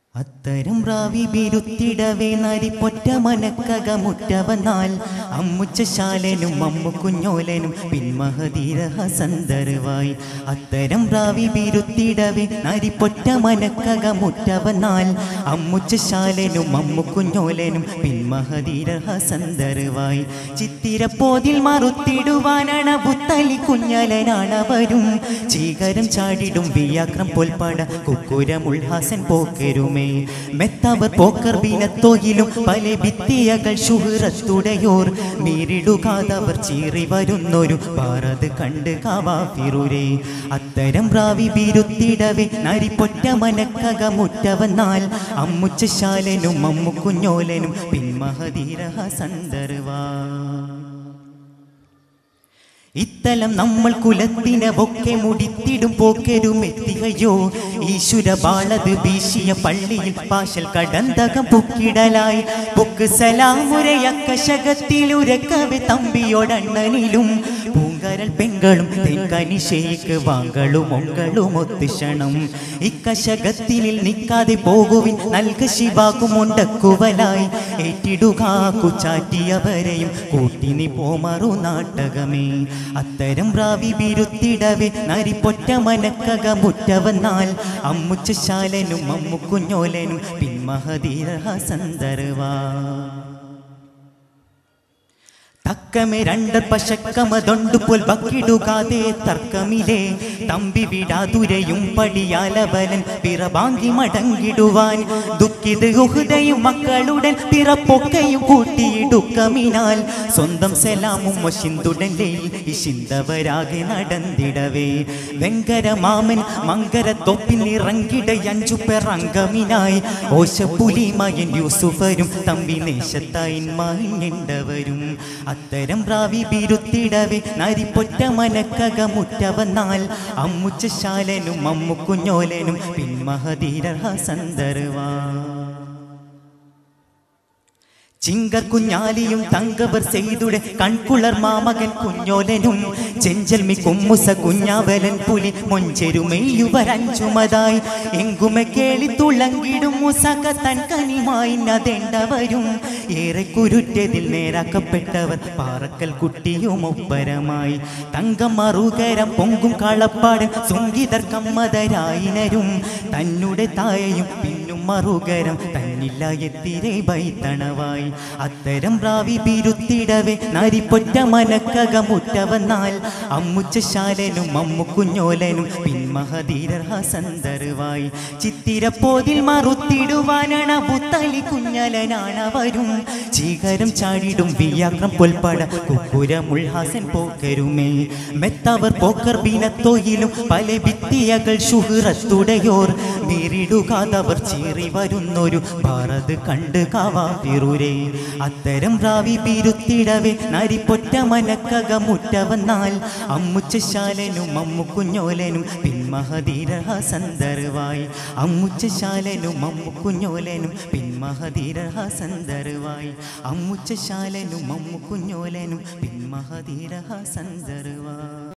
അത്തരം റാവി ബിരുത്തിടവേ നരിപ്പൊറ്റ മനക്കകമുറ്റവനാൽ അമ്മുച്ചശാലനും അമ്മു കുഞ്ഞോലനും പിന്മഹതീര ഹസന്തരുവായി അത്തരം റാവി ബിരുത്തിടവേ നരിപ്പൊറ്റ മനക്കകമുറ്റവനാൽ അമ്മുച്ചശാലനും അമ്മു കുഞ്ഞോലനും പിന്മഹതീര ഹസന്തരുവായി ചിത്തിരപ്പോതിൽ മറുത്തിടുവാനാണ് പുത്തലി കുഞ്ഞലനാണവരും ചീകരം ചാടിടും വിയാക്രം പൊൽപ്പാട കുക്കുരം ഉൾഹാസൻ പോക്കരുമേ മെത്തവർ പോക്കർ ബീനത്തോയിലും പല ഭിത്തിയകൾ ശുഹൃത്തുടയോർ മീരിടുകാതവർ ചീറി വരുന്നൊരു പാറത് കണ്ട് കാവാഫിറുരേ അത്തരം റാവി ബിരുത്തിടവേ നരിപ്പൊറ്റ മനക്കകമുറ്റവന്നാൽ അമ്മുച്ചശാലനും അമ്മു കുഞ്ഞോലനും പിന്മഹതീര ഹസന്തർവാ ഇത്തലം നമ്മൾ കുലത്തിനെ ഒക്കെ മുടിത്തിടും പോക്കരും എത്തികയോ ഈശ്വര ബാളത് വീശിയ പള്ളിയിൽ പാശൽ കടന്തകം പൊക്കിടലായി പൊക്ക് സലാമുരയക്കശകത്തിലുരക്കവെ തമ്പിയോടണ്ണനിലും പൂങ്കരൽ പെങ്കളും തെങ്കനിശയ്ക്ക് വാങ്കളും ഒങ്കളും ഒത്തിഷണം ഇക്കശകത്തിനിൽ നിൽക്കാതെ പോകുവിൻ നൽക ശിവാക്കും ഉണ്ടക്കുവലായി ഏറ്റിടുക കുച്ചാറ്റിയവരെയും കൂട്ടിനി പോമറു നാട്ടകമേ അത്തരം റാവി ബിരുത്തിടവേ നരിപ്പൊറ്റ മനക്കകമുറ്റവന്നാൽ അമ്മുച്ചശാലനും അമ്മു കുഞ്ഞോലനും പിന്മഹതീര ഹസന്തർവാ തക്കമേ രണ്ട് പശക്കമതൊണ്ടുപോൽ ബക്കിടുകാതെ തർക്കമില്ലേ തമ്പി വിടാതുരയും പടിയാലവലൻ പിറവാങ്ങി മടങ്ങിടുവാൻ ദുഃഖിത് ഉഹുദയും മക്കളുടൻ പിറപ്പൊക്കയും കൂട്ടിയിടുക്കമിനാൽ സ്വന്തം സലാമും വശിന്തുടല്ലേ ഇശിന്തവരാകെ നടന്നിടവേ വെങ്കര മാമൻ മങ്കര തൊപ്പിനിറങ്ങിട അഞ്ചു പെറങ്കമിനായി ഓശപ്പുലിമയൻ യൂസുഫരും തമ്പി നേശത്തായി മായിണ്ടവരും അത്തരം റാവി ബിരുത്തിടവേ നരിപ്പൊറ്റ മനക്കകമുറ്റവന്നാൽ അമ്മുച്ചശാലനും അമ്മു കുഞ്ഞോലനും പിന്മഹതീര ഹസന്തർവാ ചിങ്കർ കുഞ്ഞാലിയും തങ്കവർ ചെയ്തുടെ കൺകുളർ മാമകൻ കുഞ്ഞോലനും ചെഞ്ചൽമി കുമ്മുസ കുഞ്ഞാവലൻ പുലി മൊഞ്ചെരുമെയ്യുവരഞ്ചുമതായി എങ്കുമെ കേളി തുളങ്ങിടും മുസക തൻ കനിമായി നതെണ്ടവരും ഏറെ കുരുറ്റതിൽ നേരാക്കപ്പെട്ടവർ പാറക്കൽ കുട്ടിയും ഒപ്പരമായി തങ്കം മറുകരം പൊങ്കും കളപ്പാടൻ സുങ്കിതർ കമ്മതരായിനരും തന്നെ തായയും പിന്നും മറുകരം തന്നില്ല എത്തിരെ ബൈത്തണവായി അത്തരം റാവി ബിരുത്തിടവേ നരിപ്പൊറ്റ മനക്കകമുറ്റവന്നാൽ അമ്മുച്ചശാലനും അമ്മു കുഞ്ഞോലനും പിന്മഹതീരർ ഹസന്തറുവായി ചിത്തിരപ്പോതിൽ മറുത്തിടുവാനാണ് പുത്തലി കുഞ്ഞലനാണവരും ചീകരം ചാടിടും വിയാക്രം പൊൽപ്പട കുക്കുരം ഉൾഹാസൻ പോക്കരുമേ മെത്തവർ പോക്കർ ബീനത്തോയിലും പല ഭിത്തിയകൾ ശുഹൃത്തുടയോർ മീറിടുകാതവർ ചീറി വരുന്നൊരു ഭാരത് കണ്ട് കാവാതിരൂരേ അത്തരം റാവി ബിരുത്തിടവേ നരിപ്പൊറ്റ മനക്കകമുറ്റവന്നാൽ അമ്മുച്ചശാലനും അമ്മു കുഞ്ഞോലനും പിന്മഹതീര ഹസന്തറുവായി അമ്മുച്ചശാലനും അമ്മു കുഞ്ഞോലനും പിന്മഹതീര ഹസന്തറുവായി അമ്മുച്ചശാലനും അമ്മു കുഞ്ഞോലനും പിന്മഹതീര ഹസന്തറുവാ